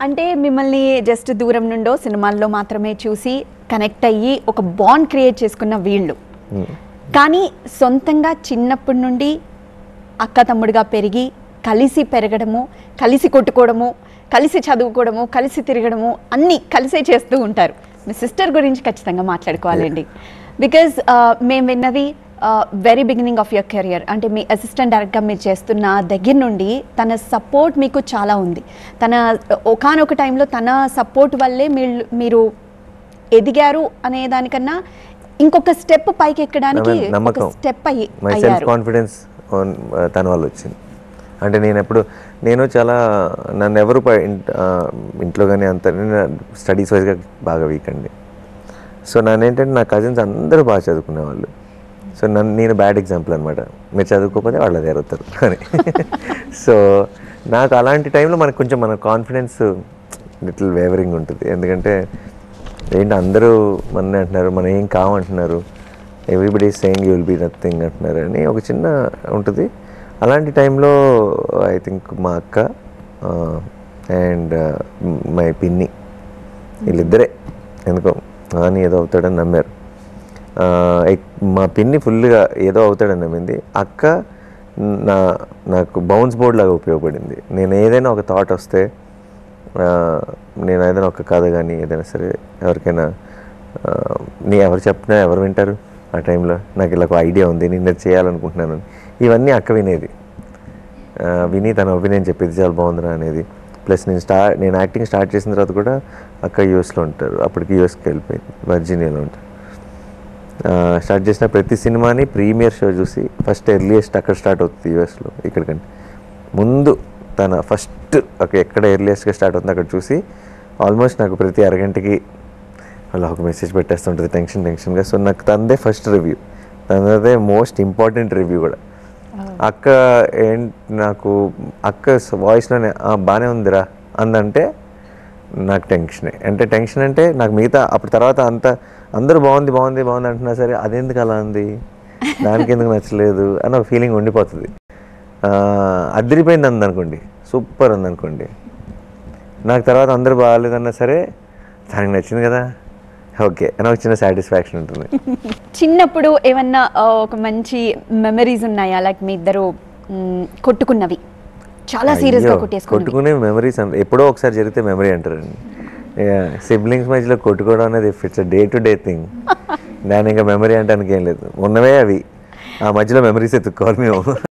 అంటే మిమ్మల్ని జస్ట్ దూరం నుండో సినిమాల్లో మాత్రమే చూసి కనెక్ట్ అయ్యి ఒక బాండ్ క్రియేట్ చేసుకున్న వీళ్ళు కానీ సొంతంగా చిన్నప్పటి నుండి అక్క తమ్ముడిగా పెరిగి కలిసి పెరగడము కలిసి కొట్టుకోవడము కలిసి చదువుకోవడము కలిసి తిరగడము అన్నీ కలిసే చేస్తూ ఉంటారు మీ సిస్టర్ గురించి ఖచ్చితంగా మాట్లాడుకోవాలండి బికాజ్ మేము విన్నది very beginning of your career అంటే మీ అసిస్టెంట్ డైరెక్ట్గా మీరు చేస్తున్న దగ్గర నుండి తన సపోర్ట్ మీకు చాలా ఉంది తన ఒకనొక టైంలో తన సపోర్ట్ వల్లే మీరు మీరు ఎదిగారు అనే దానికన్నా ఇంకొక స్టెప్ పైకి ఎక్కడానికి ఒక నమ్మకం స్టెప్ అయ్యి మై సెల్ఫ్ అయ్యారు కాన్ఫిడెన్స్ తన వల్ల వచ్చింది అంటే నేను ఎప్పుడు నేను చాలా నన్ను ఎవరు ప- ఇంట్- ఆ, ఇంట్లో కానీ అంత నేను స్టడీస్ వైజ్గా బాగా వీక్ అండి సో నన్ను ఏంటంటే నా కజిన్స్ అందరూ బాగా చదువుకునే వాళ్ళు సో నన్ను నేను బ్యాడ్ ఎగ్జాంపుల్ అనమాట మీరు చదువుకోకపోతే వాళ్ళు అదే అవుతారు అని సో నాకు అలాంటి టైంలో మనకు కొంచెం మన కాన్ఫిడెన్స్ లిటిల్ వేవరింగ్ ఉంటుంది ఎందుకంటే ఏంటి అందరూ మన అంటున్నారు మనం ఏం కావంటున్నారు everybody saying you will be nothing అంటున్నారు అని ఒక చిన్న ఉంటుంది అలాంటి టైంలో ఐ థింక్ మా అక్క అండ్ మై పిన్ని వీళ్ళిద్దరే ఎందుకో అని ఏదో అవుతాడని నమ్మారు ఆ, ఎక్- మా పిన్ని ఫుల్గా ఏదో అవుతాడని నమ్మింది అక్క నా నాకు బౌన్స్ బోర్డ్ లాగా ఉపయోగపడింది నేను ఏదైనా ఒక థాట్ వస్తే ఆ, నేను ఏదైనా ఒక కథ కానీ ఏదైనా సరే ఎవరికైనా ఆ, నీ ఎవరు చెప్పినా ఎవరు వింటారు ఆ టైంలో నాకు ఇలా ఒక ఐడియా ఉంది నేను ఇది చేయాలనుకుంటున్నాను ఇవన్నీ అక్క వినేది ఆ, విని తన ఒపీనియన్ చెప్పేది చాలా బాగుందిరా అనేది ప్లస్ నేను స్టార్ట్ నేను యాక్టింగ్ స్టార్ట్ చేసిన తర్వాత కూడా అక్క యూఎస్లో ఉంటారు అప్పటికి యూఎస్కి వెళ్ళిపోయింది వర్జీనియాలో ఉంటారు ఆ, స్టార్ట్ చేసిన ప్రతి సినిమాని ప్రీమియర్ షో చూసి ఫస్ట్ ఎర్లియస్ట్ అక్కడ స్టార్ట్ అవుతుంది యూఎస్లో ఇక్కడికంటే ముందు తన ఫస్ట్ ఒక ఎక్కడ ఎర్లియస్ట్గా స్టార్ట్ అవుతుంది అక్కడ చూసి ఆల్మోస్ట్ నాకు ప్రతి అరగంటకి అలా ఒక మెసేజ్ పెట్టేస్తుంటుంది టెన్షన్ టెన్షన్గా సో నాకు తనదే ఫస్ట్ రివ్యూ తనదే మోస్ట్ ఇంపార్టెంట్ రివ్యూ కూడా అక్క ఏం నాకు అక్క వాయిస్లోనే బాగానే ఉందిరా అందంటే నాకు టెన్షనే అంటే టెన్షన్ అంటే నాకు మిగతా అప్పుడు తర్వాత అంత అందరూ బాగుంది బాగుంది బాగుంది అంటున్నా సరే అదెందుకు అలా ఉంది దానికి ఎందుకు నచ్చలేదు అని ఒక ఫీలింగ్ ఉండిపోతుంది ఆ, అదిరిపోయింది అంది అనుకోండి సూపర్ ఉంది అనుకోండి నాకు తర్వాత అందరూ బాగాలేదన్నా సరే దానికి నచ్చింది కదా ఓకే అని ఒక చిన్న సాటిస్ఫాక్షన్ ఉంటుంది చిన్నప్పుడు ఏమన్నా ఆ, ఒక మంచి మెమరీస్ ఉన్నాయా లైక్ మీ ఇద్దరు మ్, కొట్టుకున్నవి చాలా సీరియస్ గా అయ్యో, కొట్టేసుకున్నవి కొట్టుకునే మెమరీస్ ఎప్పుడో ఒకసారి జరిగితే మెమరీ అంటారండి సిబ్లింగ్స్ మధ్యలో కొట్టుకోవడం అనేది it's day to day thing దాని ఇంకా మెమరీ అంటానికి ఏం లేదు ఉన్నవే అవి ఆ మధ్యలో మెమరీస్ ఎత్తుక్కోవాలి మేము